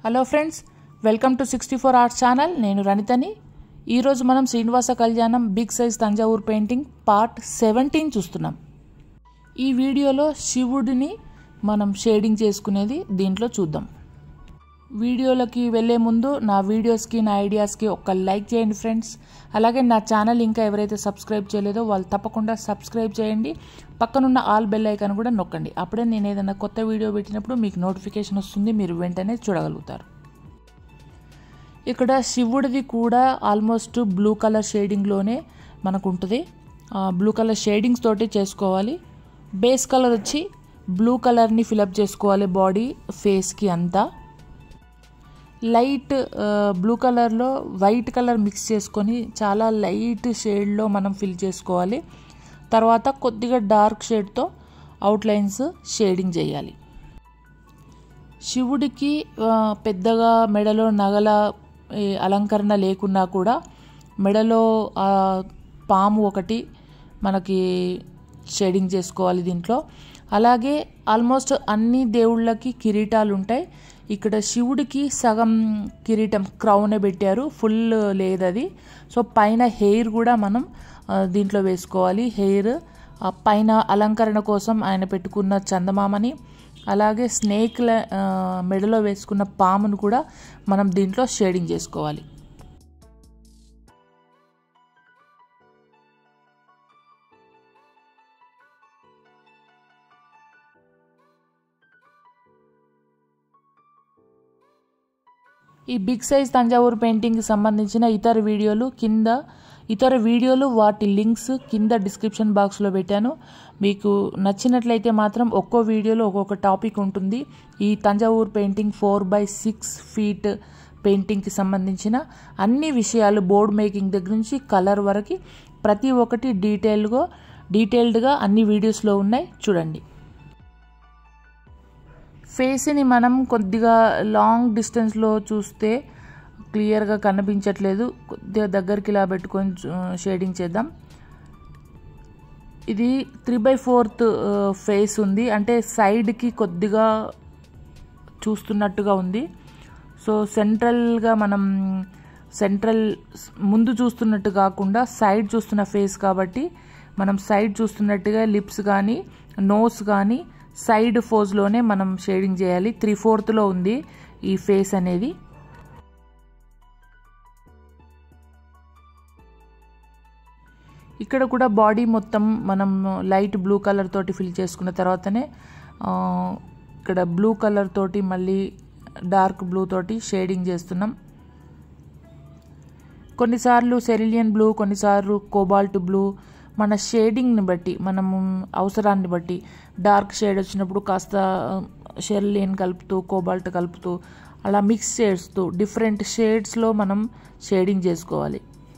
hello friends welcome to sixty four arts channel నేను రణితని ఈరోజు మనం Srinivasa Kalyanam big size Thanjavur painting part seventeen చూస్తున్నాం ఈ వీడియోలో శివుడిని మనం షేడింగ్ చేసుకునేది దీంట్లో చూద్దాం వీడియోలకి వెళ్ళే ముందు నా వీడియోస్కి నా ఐడియాస్కి ఒక లైక్ చేయండి ఫ్రెండ్స్ అలాగే నా ఛానల్ ఇంకా ఎవరైతే సబ్స్క్రైబ్ చేయలేదో వాళ్ళు తప్పకుండా సబ్స్క్రైబ్ చేయండి పక్కనున్న ఆల్ బెల్ ఐకాన్ కూడా నొక్కండి అప్పుడే నేను ఏదైనా కొత్త వీడియో పెట్టినప్పుడు మీకు నోటిఫికేషన్ వస్తుంది మీరు వెంటనే చూడగలుగుతారు ఇక్కడ శివుడిది కూడా ఆల్మోస్ట్ బ్లూ కలర్ షేడింగ్లోనే మనకు ఉంటుంది బ్లూ కలర్ షేడింగ్స్ తోటి చేసుకోవాలి బేస్ కలర్ వచ్చి బ్లూ కలర్ని ఫిలప్ చేసుకోవాలి బాడీ ఫేస్కి అంతా లైట్ బ్లూ కలర్లో వైట్ కలర్ మిక్స్ చేసుకొని చాలా లైట్ షేడ్లో మనం ఫిల్ చేసుకోవాలి తర్వాత కొద్దిగా డార్క్ షేడ్తో అవుట్లైన్స్ షేడింగ్ చేయాలి శివుడికి పెద్దగా మెడలో నగల అలంకరణ లేకున్నా కూడా మెడలో పాము ఒకటి మనకి షేడింగ్ చేసుకోవాలి దీంట్లో అలాగే ఆల్మోస్ట్ అన్ని దేవుళ్ళకి కిరీటాలు ఉంటాయి ఇక్కడ శివుడికి సగం కిరీటం క్రౌనే పెట్టారు ఫుల్ లేదది సో పైన హెయిర్ కూడా మనం దీంట్లో వేసుకోవాలి హెయిర్ పైన అలంకరణ కోసం ఆయన పెట్టుకున్న చందమామని అలాగే స్నేక్ల మెడలో వేసుకున్న పామును కూడా మనం దీంట్లో షేడింగ్ చేసుకోవాలి ఈ బిగ్ సైజ్ తంజావూరు పెయింటింగ్కి సంబంధించిన ఇతర వీడియోలు కింద ఇతర వీడియోలు వాటి లింక్స్ కింద డిస్క్రిప్షన్ బాక్స్లో పెట్టాను మీకు నచ్చినట్లయితే మాత్రం ఒక్కో వీడియోలో ఒక్కొక్క టాపిక్ ఉంటుంది ఈ Thanjavur painting four by six feet పెయింటింగ్కి సంబంధించిన అన్ని విషయాలు బోర్డ్ మేకింగ్ దగ్గర నుంచి కలర్ వరకు ప్రతి ఒక్కటి డీటెయిల్గా డీటెయిల్డ్గా అన్ని వీడియోస్లో ఉన్నాయి చూడండి ఫేస్ని మనం కొద్దిగా లాంగ్ డిస్టెన్స్లో చూస్తే క్లియర్గా కనిపించట్లేదు కొద్దిగా దగ్గరికి ఇలా పెట్టుకొని షేడింగ్ చేద్దాం ఇది త్రీ బై ఫోర్త్ ఫేస్ ఉంది అంటే సైడ్కి కొద్దిగా చూస్తున్నట్టుగా ఉంది సో సెంట్రల్గా మనం సెంట్రల్ ముందు చూస్తున్నట్టు కాకుండా సైడ్ చూస్తున్న ఫేస్ కాబట్టి మనం సైడ్ చూస్తున్నట్టుగా లిప్స్ కానీ నోస్ కానీ సైడ్ ఫోజ్లోనే మనం షేడింగ్ చేయాలి త్రీ ఫోర్త్లో ఉంది ఈ ఫేస్ అనేది ఇక్కడ కూడా బాడీ మొత్తం మనం లైట్ బ్లూ కలర్ తోటి ఫిల్ చేసుకున్న తర్వాతనే ఇక్కడ బ్లూ కలర్ తోటి మళ్ళీ డార్క్ బ్లూ తోటి షేడింగ్ చేస్తున్నాం కొన్నిసార్లు సెరిలియన్ బ్లూ కొన్నిసార్లు కోబాల్ట్ బ్లూ మన షేడింగ్ని బట్టి మనము అవసరాన్ని బట్టి డార్క్ షేడ్ వచ్చినప్పుడు కాస్త షెర్లియన్ కలుపుతూ కోబాల్ట్ కలుపుతూ అలా మిక్స్ చేస్తూ డిఫరెంట్ షేడ్స్లో మనం షేడింగ్ చేసుకోవాలి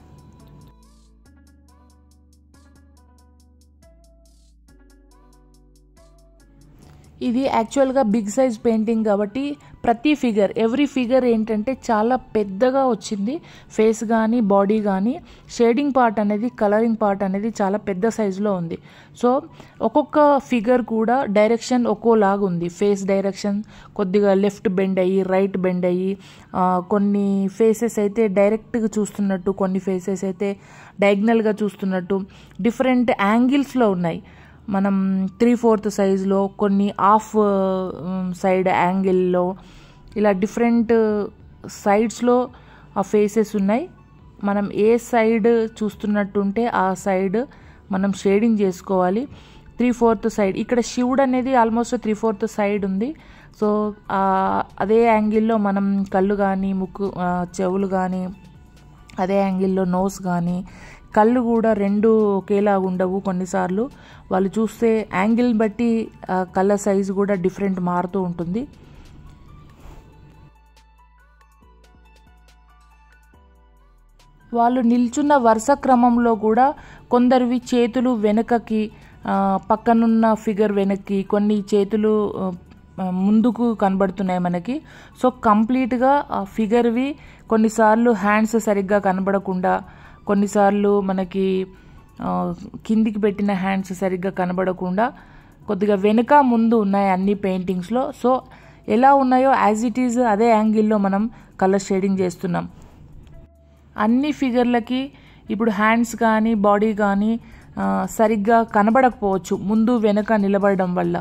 ఇది యాక్చువల్గా బిగ్ సైజ్ పెయింటింగ్ కాబట్టి ప్రతి ఫిగర్ ఎవ్రీ ఫిగర్ ఏంటంటే చాలా పెద్దగా వచ్చింది ఫేస్ కానీ బాడీ కానీ షేడింగ్ పార్ట్ అనేది కలరింగ్ పార్ట్ అనేది చాలా పెద్ద సైజులో ఉంది సో ఒక్కొక్క ఫిగర్ కూడా డైరెక్షన్ ఒక్కోలాగా ఉంది ఫేస్ డైరెక్షన్ కొద్దిగా లెఫ్ట్ బెండ్ అయ్యి రైట్ బెండ్ అయ్యి కొన్ని ఫేసెస్ అయితే డైరెక్ట్గా చూస్తున్నట్టు కొన్ని ఫేసెస్ అయితే డయాగ్నల్గా చూస్తున్నట్టు డిఫరెంట్ యాంగిల్స్లో ఉన్నాయి మనం త్రీ ఫోర్త్ సైజులో కొన్ని హాఫ్ సైడ్ యాంగిల్లో ఇలా డిఫరెంట్ సైడ్స్లో ఆ ఫేసెస్ ఉన్నాయి మనం ఏ సైడ్ చూస్తున్నట్టుంటే ఆ సైడ్ మనం షేడింగ్ చేసుకోవాలి త్రీ ఫోర్త్ సైడ్ ఇక్కడ శివుడు అనేది ఆల్మోస్ట్ త్రీ ఫోర్త్ సైడ్ ఉంది సో అదే యాంగిల్లో మనం కళ్ళు కానీ ముక్కు చెవులు కానీ అదే యాంగిల్లో నోస్ కానీ కళ్ళు కూడా రెండు ఒకేలా ఉండవు కొన్నిసార్లు వాళ్ళు చూస్తే యాంగిల్ బట్టి కళ్ళ సైజు కూడా డిఫరెంట్ మారుతూ ఉంటుంది వాళ్ళు నిల్చున్న వరుస క్రమంలో కూడా కొందరివి చేతులు వెనుకకి పక్కనున్న ఫిగర్ వెనక్కి కొన్ని చేతులు ముందుకు కనబడుతున్నాయి మనకి సో కంప్లీట్గా ఆ ఫిగర్వి కొన్నిసార్లు హ్యాండ్స్ సరిగ్గా కనబడకుండా కొన్నిసార్లు మనకి కిందికి పెట్టిన హ్యాండ్స్ సరిగ్గా కనబడకుండా కొద్దిగా వెనుక ముందు ఉన్నాయి అన్ని పెయింటింగ్స్లో సో ఎలా ఉన్నాయో యాజ్ ఇట్ ఈజ్ అదే యాంగిల్లో మనం కలర్ షేడింగ్ చేస్తున్నాం అన్ని ఫిగర్లకి ఇప్పుడు హ్యాండ్స్ కానీ బాడీ కానీ ఆ, సరిగ్గా కనబడకపోవచ్చు ముందు వెనక నిలబడడం వల్ల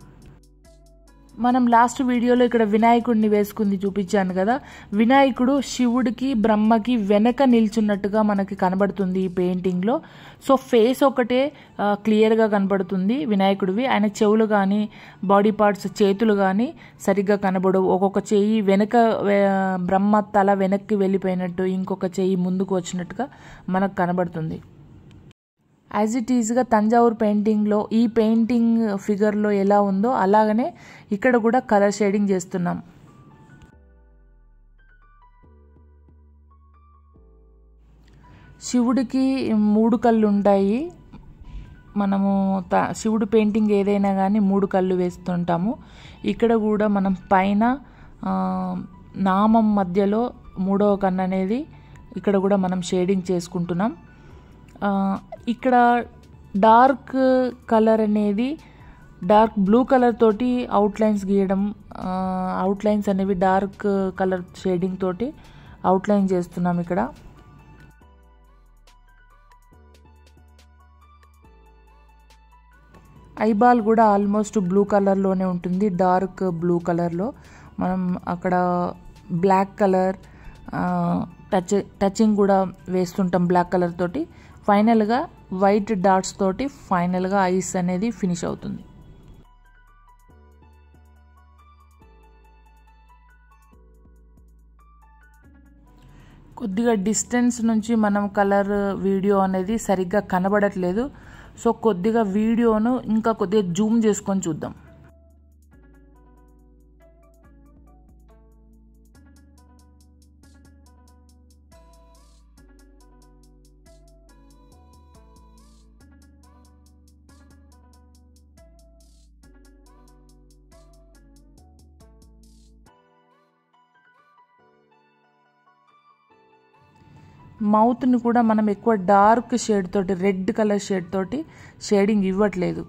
మనం లాస్ట్ వీడియోలో ఇక్కడ వినాయకుడిని వేసుకుంది చూపించాను కదా వినాయకుడు శివుడికి బ్రహ్మకి వెనక నిల్చున్నట్టుగా మనకి కనబడుతుంది ఈ పెయింటింగ్లో సో ఫేస్ ఒకటే ఆ, క్లియర్గా కనబడుతుంది వినాయకుడివి ఆయన చెవులు కానీ బాడీ పార్ట్స్ చేతులు కానీ సరిగ్గా కనబడవు ఒక్కొక్క చెయ్యి వెనక వే- బ్రహ్మ తల వెనక్కి వెళ్ళిపోయినట్టు ఇంకొక చెయ్యి ముందుకు వచ్చినట్టుగా మనకు కనబడుతుంది యాజ్ ఇట్ ఈజ్గా తంజావూర్ పెయింటింగ్లో ఈ పెయింటింగ్ ఫిగర్లో ఎలా ఉందో అలాగనే ఇక్కడ కూడా కలర్ షేడింగ్ చేస్తున్నాం శివుడికి మూడు కళ్ళు ఉంటాయి మనము త శివుడు పెయింటింగ్ ఏదైనా కానీ మూడు కళ్ళు వేస్తుంటాము ఇక్కడ కూడా మనం పైన ఆ, నామం మధ్యలో మూడవ కన్ను అనేది ఇక్కడ కూడా మనం షేడింగ్ చేసుకుంటున్నాం ఆ, ఇక్కడ డార్క్ కలర్ అనేది డార్క్ బ్లూ కలర్ తోటి అవుట్లైన్స్ గీయడం అవుట్లైన్స్ అనేవి డార్క్ కలర్ షేడింగ్ తోటి అవుట్లైన్ చేస్తున్నాం ఇక్కడ ఐబాల్ కూడా ఆల్మోస్ట్ బ్లూ కలర్లోనే ఉంటుంది డార్క్ బ్లూ కలర్లో మనం అక్కడ బ్లాక్ కలర్ టచ్ టచింగ్ కూడా వేస్తుంటాం బ్లాక్ కలర్ తోటి ఫైనల్గా వైట్ డాట్స్ తోటి ఫైనల్గా ఐస్ అనేది ఫినిష్ అవుతుంది కొద్దిగా డిస్టెన్స్ నుంచి మనం కలర్ వీడియో అనేది సరిగ్గా కనబడట్లేదు సో కొద్దిగా వీడియోను ఇంకా కొద్దిగా జూమ్ చేసుకొని చూద్దాం మౌత్ని కూడా మనం ఎక్కువ డార్క్ షేడ్ తోటి రెడ్ కలర్ షేడ్ తోటి షేడింగ్ ఇవ్వట్లేదు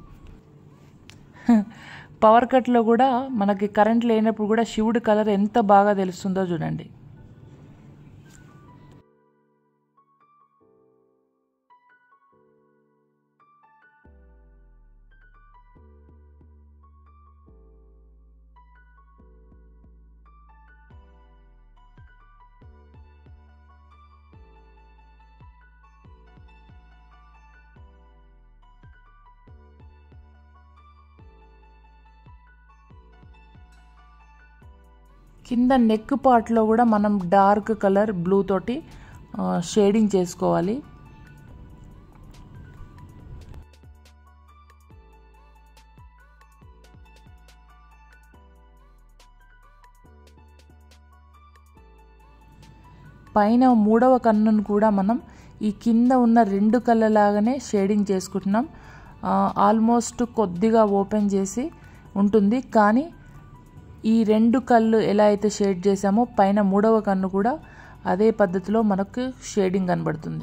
పవర్ కట్లో కూడా మనకి కరెంట్ లేనప్పుడు కూడా శివుడి కలర్ ఎంత బాగా తెలుస్తుందో చూడండి కింద నెక్ పార్ట్లో కూడా మనం డార్క్ కలర్ బ్లూ తోటి షేడింగ్ చేసుకోవాలి పైన మూడవ కన్నును కూడా మనం ఈ కింద ఉన్న రెండు కళ్ళలాగానే షేడింగ్ చేసుకుంటున్నాం ఆ, ఆల్మోస్ట్ కొద్దిగా ఓపెన్ చేసి ఉంటుంది కానీ ఈ రెండు కళ్ళు ఎలా అయితే షేడ్ చేసామో పైన మూడవ కన్ను కూడా అదే పద్ధతిలో మనకు షేడింగ్ కనబడుతుంది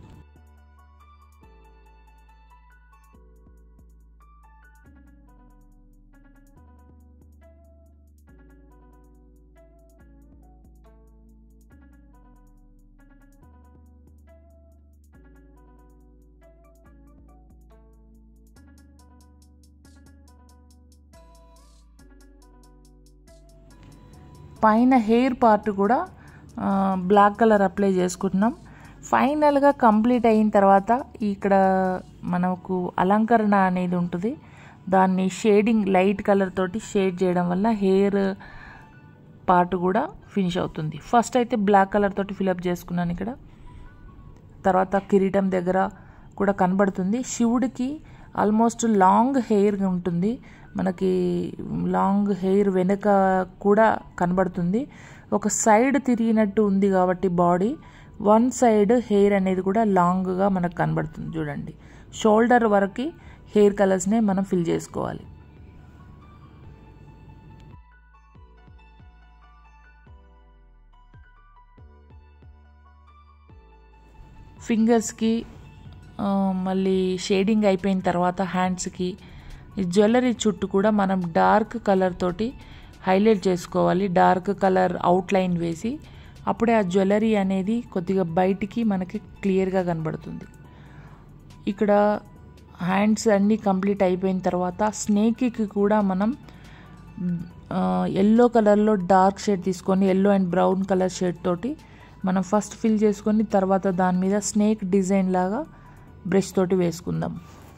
పైన హెయిర్ పార్ట్ కూడా ఆ, బ్లాక్ కలర్ అప్లై చేసుకుంటున్నాం ఫైనల్గా కంప్లీట్ అయిన తర్వాత ఇక్కడ మనకు అలంకరణ అనేది ఉంటుంది దాన్ని షేడింగ్ లైట్ కలర్ తోటి షేడ్ చేయడం వల్ల హెయిర్ పార్ట్ కూడా ఫినిష్ అవుతుంది ఫస్ట్ అయితే బ్లాక్ కలర్ తోటి ఫిలప్ చేసుకున్నాను ఇక్కడ తర్వాత కిరీటం దగ్గర కూడా కనబడుతుంది శివుడికి ఆల్మోస్ట్ లాంగ్ హెయిర్ ఉంటుంది మనకి లాంగ్ హెయిర్ వెనుక కూడా కనబడుతుంది ఒక సైడ్ తిరిగినట్టు ఉంది కాబట్టి బాడీ వన్ సైడ్ హెయిర్ అనేది కూడా లాంగ్గా మనకు కనబడుతుంది చూడండి షోల్డర్ వరకు హెయిర్ కలర్స్నే మనం ఫిల్ చేసుకోవాలి ఫింగర్స్కి ఆ, మళ్ళీ షేడింగ్ అయిపోయిన తర్వాత హ్యాండ్స్కి ఈ జ్యువెలరీ చుట్టూ కూడా మనం డార్క్ కలర్ తోటి హైలైట్ చేసుకోవాలి డార్క్ కలర్ అవుట్లైన్ వేసి అప్పుడే ఆ జ్యువెలరీ అనేది కొద్దిగా బయటికి మనకి క్లియర్గా కనబడుతుంది ఇక్కడ హ్యాండ్స్ అన్నీ కంప్లీట్ అయిపోయిన తర్వాత స్నేక్కి కూడా మనం ఎల్లో కలర్లో డార్క్ షేడ్ తీసుకొని yellow and brown colour shade తోటి మనం ఫస్ట్ ఫిల్ చేసుకొని తర్వాత దాని మీద స్నేక్ డిజైన్ లాగా బ్రష్ తోటి వేసుకుందాం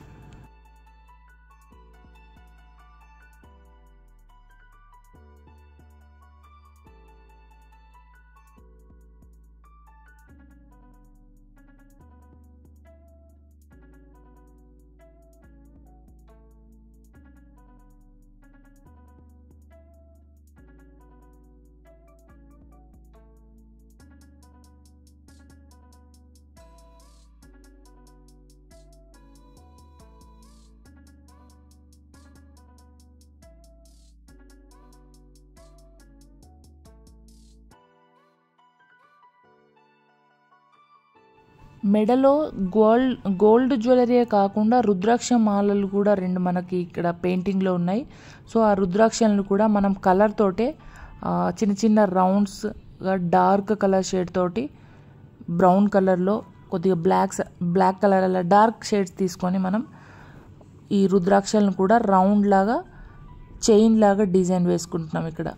మెడలో గోల్డ్ గోల్డ్ జ్యువెలరీ కాకుండా రుద్రాక్ష మాలలు కూడా రెండు మనకి ఇక్కడ పెయింటింగ్లో ఉన్నాయి సో ఆ రుద్రాక్షలను కూడా మనం కలర్ తోటే చిన్న చిన్న రౌండ్స్గా డార్క్ కలర్ షేడ్ తోటి బ్రౌన్ కలర్లో కొద్దిగా బ్లాక్స్ బ్లాక్ కలర్ అలా డార్క్ షేడ్స్ తీసుకొని మనం ఈ రుద్రాక్షలను కూడా రౌండ్ లాగా చైన్ లాగా డిజైన్ వేసుకుంటున్నాం ఇక్కడ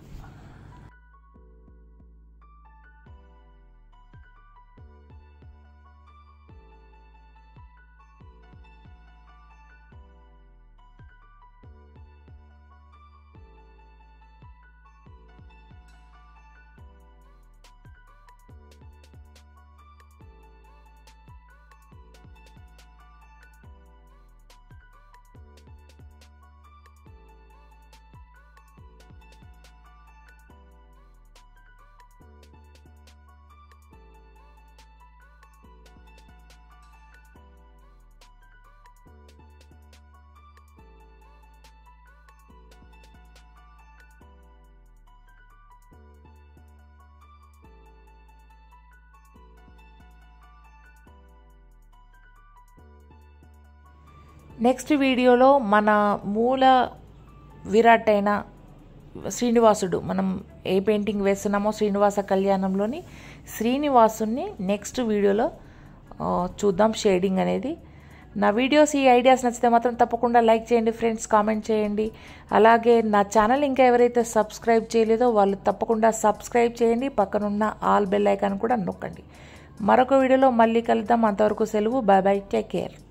నెక్స్ట్ వీడియోలో మన మూల విరాట్ అయిన శ్రీనివాసుడు మనం ఏ పెయింటింగ్ వేస్తున్నామో శ్రీనివాస కళ్యాణంలోని శ్రీనివాసుని నెక్స్ట్ వీడియోలో చూద్దాం షేడింగ్ అనేది నా వీడియోస్ ఈ ఐడియాస్ నచ్చితే మాత్రం తప్పకుండా లైక్ చేయండి ఫ్రెండ్స్ కామెంట్ చేయండి అలాగే నా ఛానల్ ఇంకా ఎవరైతే సబ్స్క్రైబ్ చేయలేదో వాళ్ళు తప్పకుండా సబ్స్క్రైబ్ చేయండి పక్కనున్న ఆల్ బెల్ ఐకాన్ కూడా నొక్కండి మరొక వీడియోలో మళ్ళీ కలుద్దాం అంతవరకు సెలవు బాయ్ బాయ్ టేక్ కేర్